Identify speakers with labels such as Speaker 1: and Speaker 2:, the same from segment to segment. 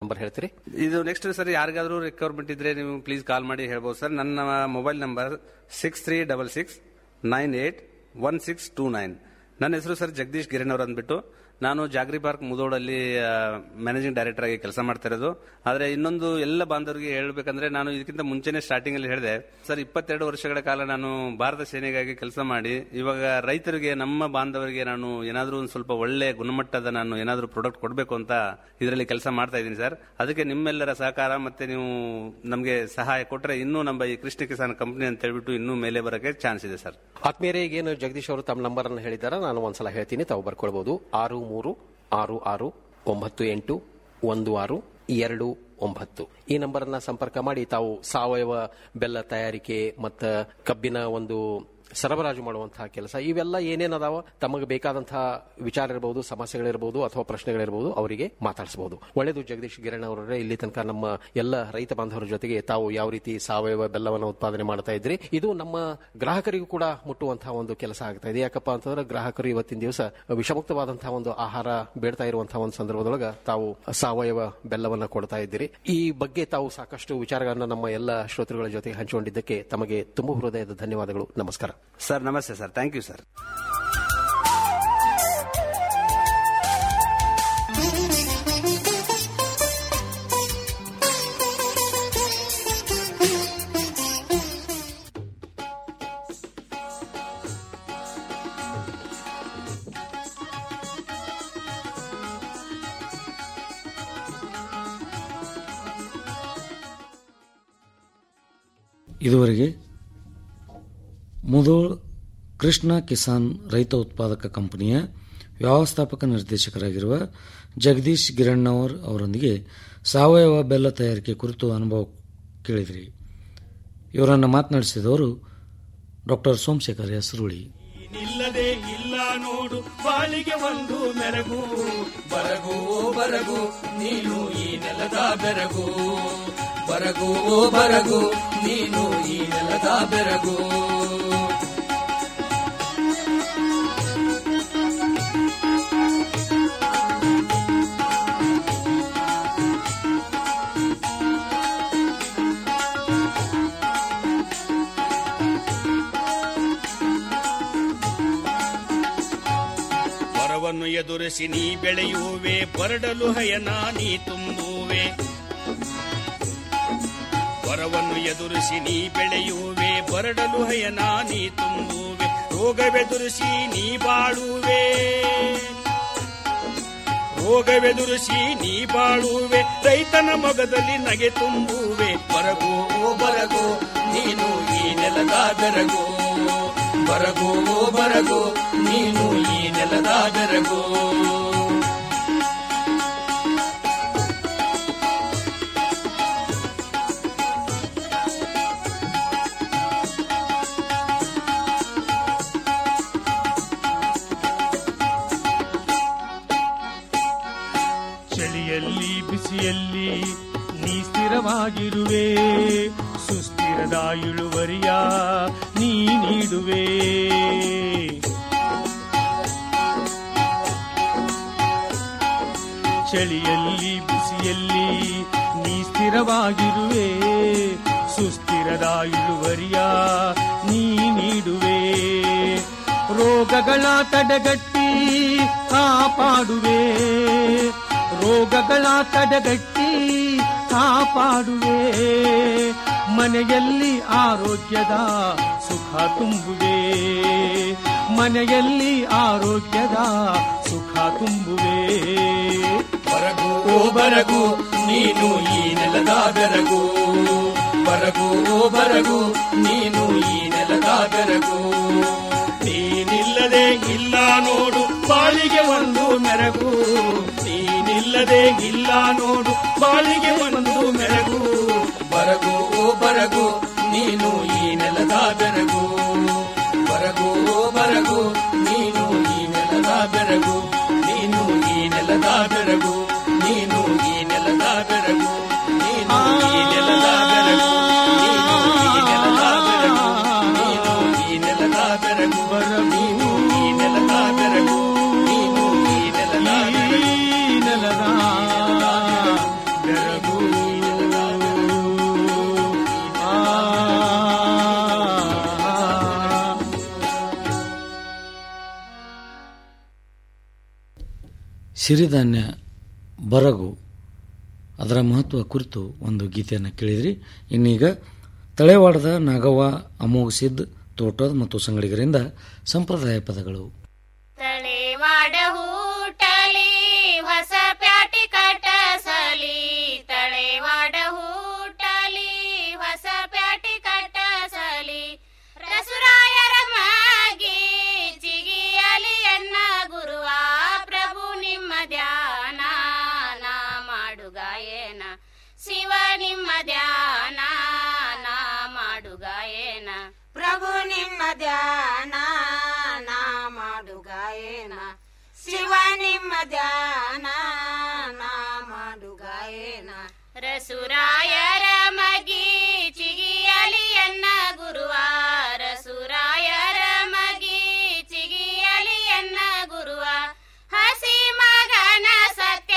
Speaker 1: number ಹೇಳ್ತೀರಿ
Speaker 2: ಇದು next sir ಯಾರಿಗಾದ್ರೂ ರಿಕ್ವೈರ್ಮೆಂಟ್ ಇದ್ರೆ ನೀವು ಪ್ಲೀಸ್ ಕಾಲ್ ಮಾಡಿ ಹೇಳ್ಬೋದು ಸರ್ ನನ್ನ mobile number six three double six nine eight one six two nine ನನ್ನ ಹೆಸರು ಸರ್ ಜಗದೀಶ್ ಗಿರಣ್ ಅಂದ್ಬಿಟ್ಟು ನಾನು ಜಾಗ್ರಿ ಪಾರ್ಕ್ ಮುದೋಡಲ್ಲಿ ಮ್ಯಾನೇಜಿಂಗ್ ಡೈರೆಕ್ಟರ್ ಆಗಿ ಕೆಲಸ ಮಾಡ್ತಾ ಇರೋದು ಆದ್ರೆ ಇನ್ನೊಂದು ಎಲ್ಲ ಬಾಂಧವರಿಗೆ ಹೇಳ್ಬೇಕಂದ್ರೆ ನಾನು ಇದಕ್ಕಿಂತ ಮುಂಚೆನೆ ಸ್ಟಾರ್ಟಿಂಗ್ ಅಲ್ಲಿ ಹೇಳಿದೆ ಸರ್ ಇಪ್ಪತ್ತೆರಡು ವರ್ಷಗಳ ಕಾಲ ನಾನು ಭಾರತ ಸೇನೆಗಾಗಿ ಕೆಲಸ ಮಾಡಿ ಇವಾಗ ರೈತರಿಗೆ ನಮ್ಮ ಬಾಂಧವರಿಗೆ ನಾನು ಏನಾದ್ರೂ ಒಂದು ಸ್ವಲ್ಪ ಒಳ್ಳೆ ಗುಣಮಟ್ಟದ ನಾನು ಏನಾದ್ರೂ ಪ್ರಾಡಕ್ಟ್ ಕೊಡಬೇಕು ಅಂತ ಇದರಲ್ಲಿ ಕೆಲಸ ಮಾಡ್ತಾ ಇದ್ದೀನಿ ಸರ್ ಅದಕ್ಕೆ ನಿಮ್ಮೆಲ್ಲರ ಸಹಕಾರ ಮತ್ತೆ ನೀವು ನಮಗೆ ಸಹಾಯ ಕೊಟ್ಟರೆ ಇನ್ನೂ ನಮ್ಮ ಈ ಕೃಷ್ಣ ಕಿಸಾನ್ ಕಂಪನಿ ಅಂತ ಹೇಳ್ಬಿಟ್ಟು ಇನ್ನೂ ಮೇಲೆ ಬರೋಕೆ ಚಾನ್ಸ್ ಇದೆ ಸರ್
Speaker 1: ಆತ್ಮೀಯರೇ ಈಗೇನು ಜಗದೀಶ್ ಅವರು ತಮ್ಮ ನಂಬರ್ ಅನ್ನು ಹೇಳಿದ್ದಾರೆ ನಾನು ಒಂದ್ಸಲ ಹೇಳ್ತೀನಿ ತಾವು ಬರ್ಕೊಳ್ಬಹುದು ಆರು ಮೂರು ಆರು ಆರು ಒಂಬತ್ತು ಎಂಟು ಒಂದು ಆರು ಎರಡು ಒಂಬತ್ತು ಈ ನಂಬರ್ ಅನ್ನ ಸಂಪರ್ಕ ಮಾಡಿ ತಾವು ಸಾವಯವ ಬೆಲ್ಲ ತಯಾರಿಕೆ ಮತ್ತು ಕಬ್ಬಿನ ಒಂದು ಸರಬರಾಜು ಮಾಡುವಂತಹ ಕೆಲಸ ಇವೆಲ್ಲ ಏನೇನದಾವ ತಮಗೆ ಬೇಕಾದಂತಹ ವಿಚಾರ ಇರಬಹುದು ಸಮಸ್ಯೆಗಳಿರಬಹುದು ಅಥವಾ ಪ್ರಶ್ನೆಗಳಿರಬಹುದು ಅವರಿಗೆ ಮಾತಾಡಿಸಬಹುದು ಒಳ್ಳೆಯದು ಜಗದೀಶ್ ಗಿರಣ್ ಅವರೇ ಇಲ್ಲಿ ತನಕ ನಮ್ಮ ಎಲ್ಲ ರೈತ ಬಾಂಧವರ ಜೊತೆಗೆ ತಾವು ಯಾವ ರೀತಿ ಸಾವಯವ ಬೆಲ್ಲವನ್ನು ಉತ್ಪಾದನೆ ಮಾಡ್ತಾ ಇದ್ರಿ ಇದು ನಮ್ಮ ಗ್ರಾಹಕರಿಗೂ ಕೂಡ ಮುಟ್ಟುವಂತಹ ಒಂದು ಕೆಲಸ ಆಗ್ತಾ ಇದೆ ಯಾಕಪ್ಪ ಅಂತಂದ್ರೆ ಗ್ರಾಹಕರು ಇವತ್ತಿನ ದಿವಸ ವಿಷಮುಕ್ತವಾದಂತಹ ಒಂದು ಆಹಾರ ಬೇಡ್ತಾ ಇರುವಂತಹ ಒಂದು ಸಂದರ್ಭದೊಳಗ ತಾವು ಸಾವಯವ ಬೆಲ್ಲವನ್ನ ಕೊಡ್ತಾ ಇದ್ದೀರಿ ಈ ಬಗ್ಗೆ ತಾವು ಸಾಕಷ್ಟು ವಿಚಾರಗಳನ್ನ ನಮ್ಮ ಎಲ್ಲ ಶ್ರೋತೃಗಳ ಜೊತೆಗೆ ಹಂಚಿಕೊಂಡಿದ್ದಕ್ಕೆ ತಮಗೆ ತುಂಬ ಹೃದಯದ ಧನ್ಯವಾದಗಳು ನಮಸ್ಕಾರ
Speaker 2: ಸರ್ ನಮಸ್ತೆ ಸರ್ ಥ್ಯಾಂಕ್ ಯು ಸರ್
Speaker 3: ಇದುವರೆಗೆ ಮುದೋಳ್ ಕೃಷ್ಣ ಕಿಸಾನ್ ರೈತ ಉತ್ಪಾದಕ ಕಂಪನಿಯ ವ್ಯವಸ್ಥಾಪಕ ನಿರ್ದೇಶಕರಾಗಿರುವ ಜಗದೀಶ್ ಗಿರಣ್ಣವರ್ ಅವರೊಂದಿಗೆ ಸಾವಯವ ಬೆಲ್ಲ ತಯಾರಿಕೆ ಕುರಿತು ಅನುಭವ ಕೇಳಿದ್ರಿ ಇವರನ್ನು ಮಾತನಾಡಿಸಿದವರು ಡಾಕ್ಟರ್ ಸೋಮಶೇಖರ್ ಹೆಸರುಳಿ
Speaker 4: ನಿಲ್ಲದೆ ಇಲ್ಲ ನೋಡು ಬಾಳಿಗೆ ಒಂದು ಮೆರಗು ಬರಗು ಓ ಬರಗು ನೀನು ಈ ನೆಲದ ಬೆರಗು ಬರಗು ಓ ಬರಗು ನೀನು ಈ ನೆಲದ ಬೆರಗು ಬರವನ್ನು ಎದುರಿಸಿ ನೀ ಬೆಳೆಯುವೆ ಬರಡಲು ಹಯನ ನೀ ತುಂಬುವೆ ಬರವನ್ನು ಎದುರಿಸಿ ನೀ ಬೆಳೆಯುವೆ ಬರಡಲು ಹಯನ ನೀ ತುಂಬುವೆ ರೋಗವೆದುರಿಸಿ ನೀ ಬಾಳುವೆ ರೋಗವೆದುರಿಸಿ ನೀ ಬಾಳುವೆ ರೈತನ ಮೊಗದಲ್ಲಿ ನಗೆ ತುಂಬುವೆ ಬರಗು ಓ ಬರಗು ನೀನು ಈ ನೆಲದ ಬೆರಗು ಬರಗು ಓ ಬರಗು ನೀನು ಈ ನೆಲದ ಬೆರಗು ಚಳಿಯಲ್ಲಿ ಬಿಸಿಯಲ್ಲಿ ನೀ ಸ್ಥಿರವಾಗಿರುವೆ ಸುಸ್ಥಿರದ ಇಳುವರಿಯ ನೀ ನೀಡುವೆ ಚಳಿಯಲ್ಲಿ ಬಿಸಿಯಲ್ಲಿ ನೀ ಸ್ಥಿರವಾಗಿರುವೆ ಸುಸ್ಥಿರದ ಇಳುವರಿಯ ನೀ ನೀಡುವೆ ರೋಗಗಳ ತಡೆಗಟ್ಟಿ ಕಾಪಾಡುವೆ ರೋಗಗಳ ತಡೆಗಟ್ಟಿ ಕಾಪಾಡುವೆ ಮನೆಯಲ್ಲಿ ಆರೋಗ್ಯದ ಸುಖ ತುಂಬುವೆ ಮನೆಯಲ್ಲಿ ಆರೋಗ್ಯದ ಸುಖ ತುಂಬುವೆ ಬರಗು ಓ ಬರಗು ನೀನು ಈ ನೆಲದ ಬೆರಗು ಬರಗು ಓ ಬರಗು ನೀನು ಈ ನೆಲದ ಬೆರಗು ನೀನಿಲ್ಲದೆ ಇಲ್ಲ ನೋಡು ಬಾಳಿಗೆ ಒಂದು ಮೆರಗು ನೀನಿಲ್ಲದೆ ಇಲ್ಲ ನೋಡು ಬಾಳಿಗೆ ಒಂದು ಮೆರಗು ಬರಗು ಓ ಬರಗು ನೀನು ಈ ನೆಲದ ಬೆರಗು ಬರಗು ಓ ಬರಗು ನೀನು ಈ ನೆಲದ ಬೆರಗು ನೀನು ಈ ನೆಲದ ಬೆರಗು ನೀನು ಈ ನೆಲದ ಬೆರಗು ನೀನು ಈ ನೆಲದ ಬೆರಗು ನೀನು ಈ ನೆಲದ ಬೆರಗು ನೀನು ಈ ನೆಲದ ಬೆರಗು ಬರ ನೀನು ಈ ನೆಲದ ಬೆರಗು ನೀನು ಈ ನೆಲದ ಬೆರಗು ನೆಲದ ಬೆರಗು
Speaker 3: ಸಿರಿಧಾನ್ಯ ಬರಗು ಅದರ ಮಹತ್ವ ಕುರಿತು ಒಂದು ಗೀತೆಯನ್ನು ಕೇಳಿದ್ರಿ ಇನ್ನೀಗ ತಳೆವಾಡದ ನಾಗವ್ವ ಅಮೋಘ ಸಿದ್ದ್ ತೋಟದ ಮತ್ತು ಸಂಗಡಿಗರಿಂದ ಸಂಪ್ರದಾಯ ಪದಗಳು
Speaker 5: ತಳೆವಾಡ ಹೂಟಲಿ ಹೊಸ ಪ್ಯಾಟಿ ಕಟ್ಟಸಲಿ ತಳೆವಾಡ ಹೂಟಲಿ ಹೊಸ ಪ್ಯಾಟಿ ಕಟ್ಟಸಲಿ ರಸುರಾಯರ ಮಾಗಿ ಚಿಗಿಯಲಿ ಎನ್ನ ಗುರುವ ಪ್ರಭು ನಿಮ್ಮ ಧ್ಯಾನ ನಾ ಮಾಡು ಗಾಯನ ಶಿವ ನಿಮ್ಮ ಧ್ಯಾನ ನಾ ಮಾಡು ಗಾಯನ
Speaker 6: ಪ್ರಭು ನಿಮ್ಮ ಧ್ಯಾನ ನಾ ಮಾಡು ಗಾಯನ ಶಿವ ನಿಮ್ಮ ಧ್ಯಾನ ನಾ ಮಾಡು ಗಾಯನ
Speaker 5: ರಸುರಾಯರ ಮಗಿ ಚಿಗಿಯಲಿ ಎನ್ನ ಗುರುವ ರಸುರಾಯರ ಮಗಿ ಚಿಗಿಯಲಿ ಎನ್ನ ಗುರುವ ಹಸಿ ಮಗನ ಸತ್ಯ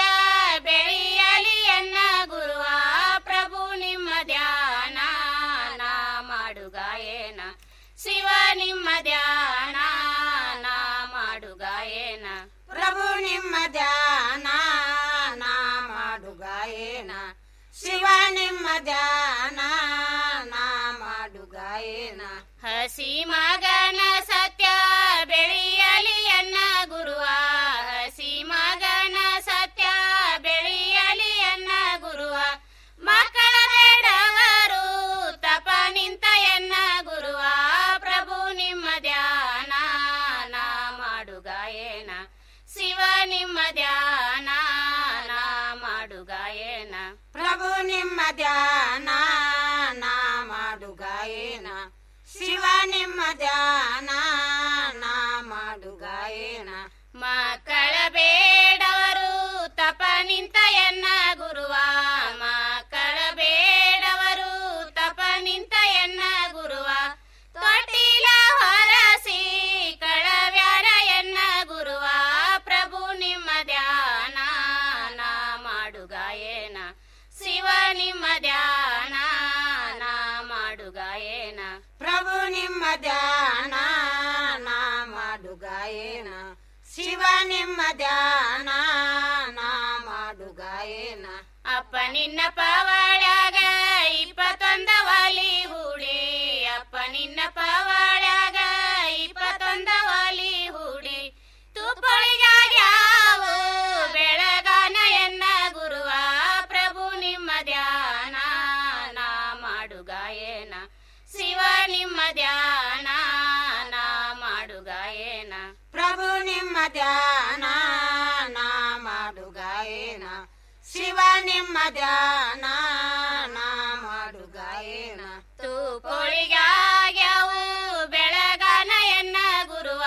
Speaker 5: ಬೆಳೆಯಲಿ ಎನ್ನ ಗುರುವ ಪ್ರಭು ನಿಮ್ಮ ಧ್ಯಾನ ನಾ ಮಾಡು ಗಾಯನ ಶಿವ ನಿಮ್ಮ ಧ್ಯಾನ ನಾ ಮಾಡು ಗಾಯನ
Speaker 6: ಪ್ರಭು ನಿಮ್ಮ ಧ್ಯಾನ ನಾ ಮಾಡು ಗಾಯನ ಶಿವ ನಿಮ್ಮ ಧ್ಯಾನ ನಾ ಮಾಡು ಗಾಯನ
Speaker 5: ಹಸಿ ಮಗನ ಸತ್ಯ ಬೆಳೆಯಲಿ ಎನ್ನ ಗುರುವ ಹಸಿ ಮಗನ ಸತ್ಯ ಬೆಳೆಯಲಿ ಎನ್ನ ಗುರುವ ಮಕ್ಕಳ ಬೇಡವರು ತಪ ನಿಂತ ಎನ್ನ ಗುರುವ ಪ್ರಭು ನಿಮ್ಮ ಧ್ಯಾನ ನಾ ಮಾಡು ಗಾಯನ ಶಿವ ನಿಮ್ಮ ಧ್ಯಾನ ನಾ ಮಾಡು ಗಾಯನ
Speaker 6: ಪ್ರಭು ನಿಮ್ಮ ಧ್ಯಾನ ನಾ ಮಾಡು ಗಾಯನ ಶಿವ ನಿಮ್ಮ ಧ್ಯಾನ ನಾ ಮಾಡು ಗಾಯನ
Speaker 5: ಮಕ್ಕಳ ಬೇಡವರು ತಪ ನಿಂತ ಎನ್ನ ಗುರುವ ಮಕ್ಕಳ ಬೇಡವರು ತಪ ನಿಂತ ಎನ್ನ ಗುರುವ ತೊಟ್ಟಿಲ ಹೊರಸಿ ಕಳವ್ಯಾರ ಎನ್ನ ಗುರುವ ಪ್ರಭು ನಿಮ್ಮ ಧ್ಯಾನ ನಾ ಮಾಡು ಗಾಯನ ಶಿವ ನಿಮ್ಮ ಧ್ಯಾನ ನಾ ಮಾಡು ಗಾಯನ
Speaker 6: ಪ್ರಭು ನಿಮ್ಮ ಧ್ಯಾನ ನಾ ಮಾಡು ಗಾಯನ ಶಿವ ನಿಮ್ಮ ಧ್ಯಾನ ನಾ ಮಾಡು ಗಾಯನ
Speaker 5: ಅಪ್ಪ ನಿನ್ನ ಪವಾಳ್ಯಾಗ ಇಪ್ಪತ್ತೊಂದ ವಾಲಿ ಹೂಡಿ ಅಪ್ಪ ನಿನ್ನ ಪವಾಳ್ಯಾಗ ಇಪ್ಪತ್ತೊಂದ ವಾಲಿ ಹೂಡಿ ತುಪ್ಪಳಿಗಾಗ್ಯಾವು ಬೆಳಗಾನ ಎನ್ನ ಗುರುವ ಪ್ರಭು ನಿಮ್ಮ ಧ್ಯಾನ ನಾ ಮಾಡು ಗಾಯನ ಶಿವ ನಿಮ್ಮ ಧ್ಯಾನ ನಾ ಮಾಡು ಗಾಯನ
Speaker 6: ಪ್ರಭು ನಿಮ್ಮ ಧ್ಯಾನ ನಾ ಮಾಡು ಗಾಯನ ಶಿವ ನಿಮ್ಮ ಧ್ಯಾನ ನಾ ಮಾಡು ಗಾಯನ
Speaker 5: ತೂಪೊಳಿಗಾಗ್ಯಾವು ಬೆಳಗಾನ ಎನ್ನ ಗುರುವ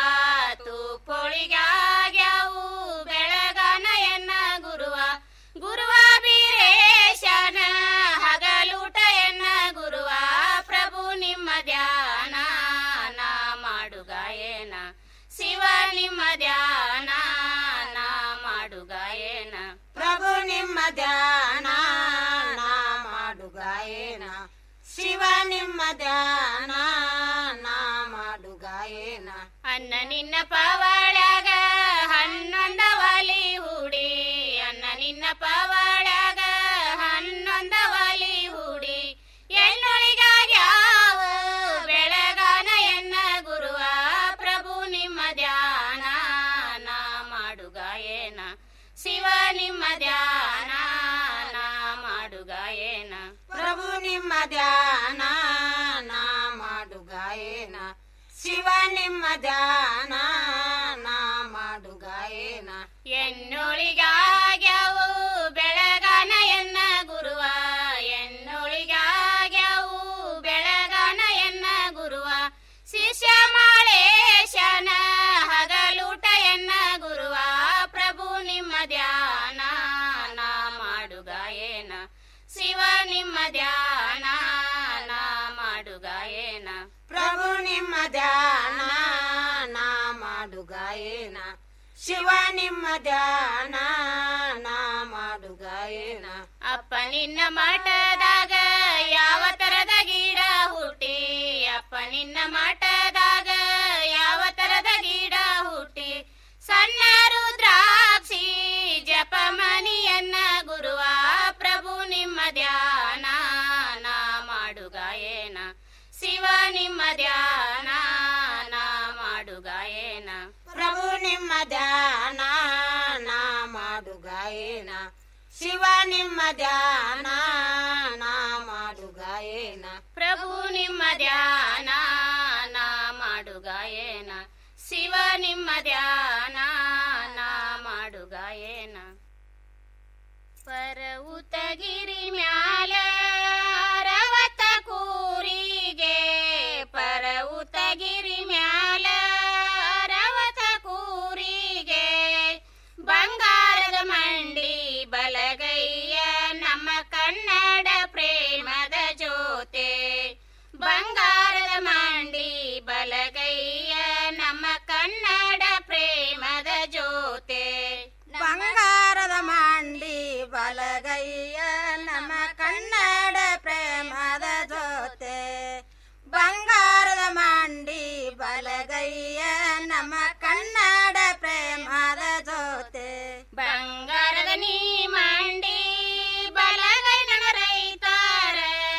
Speaker 5: ತೂಪೊಳಿಗಾಗ್ಯಾವು ಬೆಳಗಾನ ಎನ್ನ ಗುರುವ ಗುರುವ ಬೀರೇಶನ ಹಗಲೂಟ ಎನ್ನ ಗುರುವ ಪ್ರಭು ನಿಮ್ಮ ಧ್ಯಾನ ನಾ ಮಾಡು ಗಾಯನ ಶಿವ ನಿಮ್ಮ ಧ್ಯಾನ ನಾ ಮಾಡು ಗಾಯನ
Speaker 6: ಪ್ರಭು ನಿಮ್ಮ ಧ್ಯಾನ ನಾ ಮಾಡು ಗಾಯನ ಶಿವ ನಿಮ್ಮ ಧ್ಯಾನ ನಾ ಮಾಡು ಗಾಯನ
Speaker 5: ಅನ್ನ ನಿನ್ನ ಪವಾಳ್ಯಾಗ ಹನ್ನೊಂದ ವಾಲಿ ಹೂಡಿ ಅನ್ನ ನಿನ್ನ ಪವಾಳ್ಯಾಗ ಹನ್ನೊಂದ ವಾಲಿ ಹೂಡಿ ಎನ್ನೊಳಿಗಾಗ್ಯಾವು ಬೆಳಗಾನ ಎನ್ನ ಗುರುವ ಪ್ರಭು ನಿಮ್ಮ ಧ್ಯಾನ ನಾ ಮಾಡು ಗಾಯನ ಶಿವ ನಿಮ್ಮ ಧ್ಯಾನ ನಾ ಮಾಡು ಗಾಯನ
Speaker 6: ಪ್ರಭು ನಿಮ್ಮ ಧ್ಯಾನ ನಾ ಮಾಡು ಗಾಯನ ಶಿವ ನಿಮ್ಮ ಧ್ಯಾನ ನಾ ಮಾಡು ಗಾಯನ
Speaker 5: ಎನ್ನೊಳಿಗಾಗ್ಯಾವು ಬೆಳಗಾನ ಎನ್ನ ಗುರುವ ಎನ್ನೊಳಿಗಾಗ್ಯಾವು ಬೆಳಗಾನ ಎನ್ನ ಗುರುವ ಶಿಷ್ಯ ಮಾಳೇಶನ ಹಗಲೂಟ ಎನ್ನ ಗುರುವ ಪ್ರಭು ನಿಮ್ಮ ಧ್ಯಾನ ನಾ ಮಾಡು ಗಾಯನ ಶಿವ ನಿಮ್ಮ ಧ್ಯಾನ ನಾ ಮಾಡು ಗಾಯನ
Speaker 6: ಪ್ರಭು ನಿಮ್ಮ ಧ್ಯಾನ ನಾ ಮಾಡು ಗಾಯನ ಶಿವ ನಿಮ್ಮ ಧ್ಯಾನ ನಾ ಮಾಡು ಗಾಯನ
Speaker 5: ಅಪ್ಪ ನಿನ್ನ ಮಠದಾಗ ಯಾವ ತರದ ಗಿಡ ಹುಟ್ಟಿ ಅಪ್ಪ ನಿನ್ನ ಮಠದಾಗ ಯಾವ ತರದ ಗಿಡ ಹುಟ್ಟಿ ಸಣ್ಣ ರುದ್ರಾಕ್ಷಿ ಮಣಿಯನ್ನ ಗುರುವ ಪ್ರಭು ನಿಮ್ಮ ಧ್ಯಾನ ನಾ ಮಾಡು ಗಾಯನ ಶಿವ ನಿಮ್ಮ ಧ್ಯಾನ ನಾ ಮಾಡು ಗಾಯನ
Speaker 6: ಪ್ರಭು ನಿಮ್ಮ ಧ್ಯಾನ ನಾ ಮಾಡು ಗಾಯನ ಶಿವ ನಿಮ್ಮ ಧ್ಯಾನ ನಾ ಮಾಡು ಗಾಯನ
Speaker 5: ಪ್ರಭು ನಿಮ್ಮ ಧ್ಯಾನ ನಾ ಮಾಡು ಗಾಯನ ಶಿವ ನಿಮ್ಮ ಧ್ಯಾನ ನಾ ಮಾಡು ಗಾಯನ ಪರವುತಗಿರಿ ಮ್ಯಾಲ ರವತ ಕೂರಿಗೆ ಪರವುತಗಿರಿ ಮ್ಯಾಲ ರವತ ಕೂರಿಗೆ ಬಂಗಾರದ ಮಂಡಿ ಬಲಗೈಯ ನಮ್ಮ ಕನ್ನಡ ಪ್ರೇಮದ ಜೋತೆ ಬಂಗಾರದ ಮಂಡಿ ಬಲಗೈಯ ನಮ್ಮ ಕನ್ನಡ ಪ್ರೇಮದ ಜೋತೆ
Speaker 6: ಬಂಗಾರದ ಮಂಡಿ ಬಲಗೈಯ ನಮ್ಮ ಕನ್ನಡ ಪ್ರೇಮದ ಜೊತೆ ಬಂಗಾರದ ಮಂಡಿ ಬಲಗೈಯ ನಮ್ಮ ಕನ್ನಡ ಪ್ರೇಮದ ಜೊತೆ
Speaker 5: ಬಂಗಾರದ ನೀ ಮಂಡಿ ಬಲಗೈ ನನ್ನ ರೈತಾರ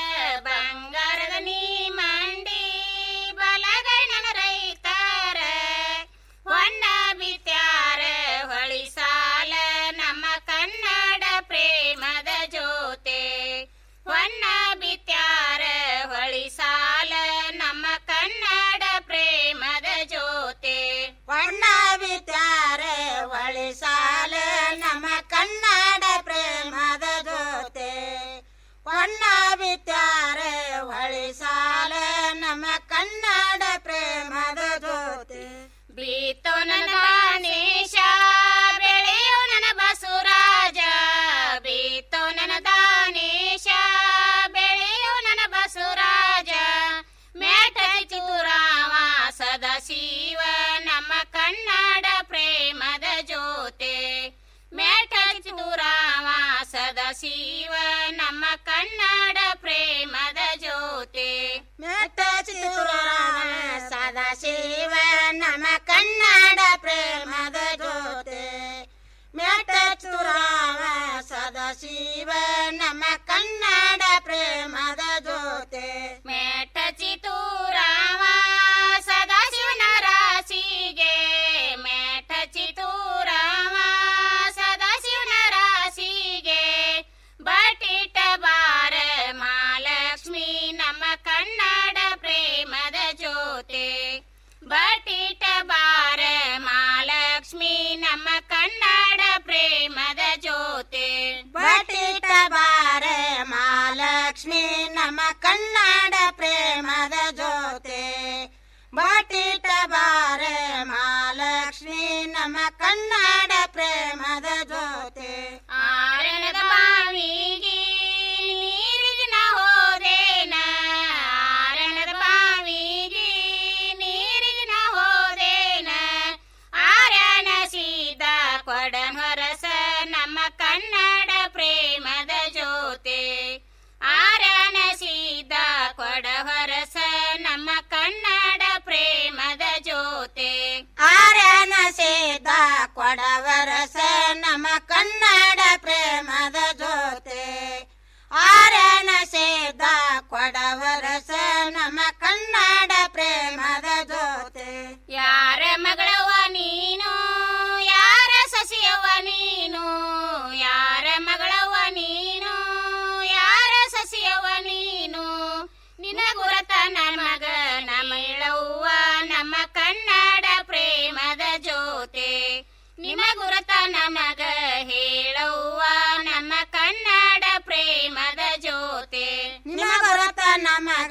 Speaker 5: ಬಂಗಾರದ ನೀ ಮಂಡಿ ಬಲಗೈ ನನ್ನ ರೈತಾರ ಹೊನ್ನ ಬಿತ್ಯಾರ ಹೊಳಿ ಸಾಲ ನಮ್ಮ ಕನ್ನಡ ಪ್ರೇಮದ ಜೋತೆ ಹೊನ್ನ ಬಿತ್ಯಾರ ಹೊಳಿ ಸಾಲ ನಮ್ಮ ಕನ್ನಡ ಪ್ರೇಮದ ಜೋತೆ
Speaker 6: ಬಣ್ಣ ಬಿತ್ತಾರೆ ಒಳಿ ಸಾಲ ನಮ್ಮ ಕನ್ನಡ ಪ್ರೇಮದ ಜೊತೆ ಬಣ್ಣ ಬಿತ್ತಾರೆ ಒಳಿ ಸಾಲ ನಮ್ಮ ಕನ್ನಡ ಪ್ರೇಮದ ಜೊತೆ
Speaker 5: ಬೀತೋ ನನ್ನ ದಾನೇಶ ಬೆಳೆಯೋ ನನ್ನ ಬಸುರಾಜ ಬೀತೋ ನನ್ನ ದಾನೇಶ ಬೆಳೆಯೋ ನನ್ನ ಬಸುರಾಜ ಮೇಟ ಚೂರಾವ ಸದಾ ಶಿವ ನಮ್ಮ ಕನ್ನಡ ಪ್ರೇಮದ ಜೋತೆ ಮೇಟ ಚೂರಾವ ಸದಾ ಶಿವ ನಮ್ಮ ಕನ್ನಡ ಪ್ರೇಮದ ಜೋತೆ
Speaker 6: ಮೆಟ್ಟ ಚಿತ್ತೂರಾಮ ಸದಾ ಶಿವ ನಮ್ಮ ಕನ್ನಡ ಪ್ರೇಮದ ಜೊತೆ ಮೆಟ್ಟ ಚುರಾಮ ಸದಾ ಶಿವ ನಮ್ಮ ಕನ್ನಡ ಪ್ರೇಮದ ಜೊತೆ
Speaker 5: ಮೇಟ ಚಿತೂರಾಮ ಸದಾ ಶಿವನ ರಾಶಿಗೆ ಮೇಟ ಚಿತೂರಾಮ ಸದಾ ಶಿವನ ರಾಶಿಗೆ ಬಟಿಟ ಬಾರ ಮಹಾಲಕ್ಷ್ಮಿ ನಮ್ಮ ಕನ್ನಡ ಪ್ರೇಮದ ಜೋತೆ ಬಟಿಟ ಬಾರ ಮಹಾಲಕ್ಷ್ಮಿ ನಮ್ಮ ಕನ್ನಡ ಪ್ರೇಮದ ಜೋತೆ
Speaker 6: ಬಟಿಟ ಬಾರೆ ಮಹಾಲಕ್ಷ್ಮಿ ನಮ್ಮ ಕನ್ನಡ ಪ್ರೇಮದ ಜೊತೆ ಬಟಿಟ ಬಾರೆ ಮಹಾಲಕ್ಷ್ಮಿ ನಮ್ಮ ಕನ್ನಡ ಪ್ರೇಮದ ಜೊತೆ
Speaker 5: ಆರಣದ ಬಾವಿಗೆ ನೀರಿಗಿನ ಹೋದೇನ ಆರಣದ ಬಾವಿಗೆ ನೀರಿಗಿನ ಹೋದೇನ ಆರ್ಯನ ಸೀದ ಕೊಡ ಹೊರಸ ನಮ್ಮ ಕನ್ನಡ ಪ್ರೇಮದ ಜೋತೆ ಆರ್ಯನ ಸೀದ ಕೊಡ ಹೊರಸ ನಮ್ಮ ಕನ್ನಡ ಪ್ರೇಮದ ಜೋತೆ
Speaker 6: ಆರ್ಯನ ಸೇದ ಕೊಡವರಸ ನಮ್ಮ ಕನ್ನಡ ಪ್ರೇಮದ ಜೊತೆ ಆರ್ಯನ ಸೇದ ಕೊಡವರಸ ನಮ್ಮ ಕನ್ನಡ ಪ್ರೇಮದ ಜೊತೆ
Speaker 5: ಯಾರ ಮಗಳವ ನೀನು ಯಾರ ಸಸಿಯವ ನೀನು ಯಾರ ಮಗಳವ ನೀನು ಯಾರ ಸಸಿಯವ ನೀನು ನಿನ ಗುರತ ನಮಗ ನಮಿಳವ್ವ ನಮ್ಮ ಕನ್ನಡ ಪ್ರೇಮದ ಜೋತೆ ನಿಮ ಗುರತ ನಮಗ ಹೇಳವ್ವ ನಮ್ಮ ಕನ್ನಡ ಪ್ರೇಮದ ಜೋತೆ
Speaker 6: ನಿಮಗೊರತ ನಮಗ